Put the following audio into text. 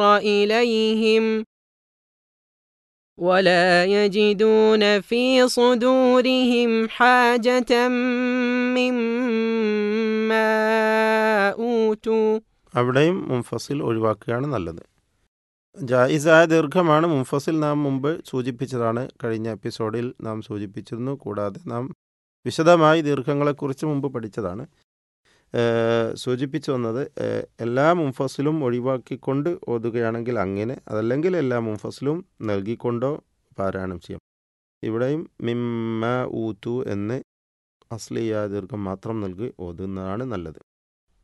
إليهم ولا يجدون في صدورهم حاجة مما أوتوا അവിടെയും മുംഫസിൽ ഒഴിവാക്കുകയാണ് നല്ലത് ജായിസായ ദീർഘമാണ് മുംഫസിൽ നാം മുമ്പ് സൂചിപ്പിച്ചതാണ് കഴിഞ്ഞ എപ്പിസോഡിൽ നാം സൂചിപ്പിച്ചിരുന്നു കൂടാതെ നാം വിശദമായി ദീർഘങ്ങളെക്കുറിച്ച് മുമ്പ് പഠിച്ചതാണ് ഏഹ് സൂചിപ്പിച്ചു വന്നത് ഏഹ് എല്ലാ മുംഫസിലും ഒഴിവാക്കിക്കൊണ്ട് ഓതുകയാണെങ്കിൽ അങ്ങനെ അതല്ലെങ്കിൽ എല്ലാ മുംഫസിലും നൽകിക്കൊണ്ടോ പാരായണം ചെയ്യാം ഇവിടെയും മിമ്മ ഊത്തു എന്ന് അസ്ലിയ ദീർഘം മാത്രം നൽകി ഓതുന്നതാണ് നല്ലത്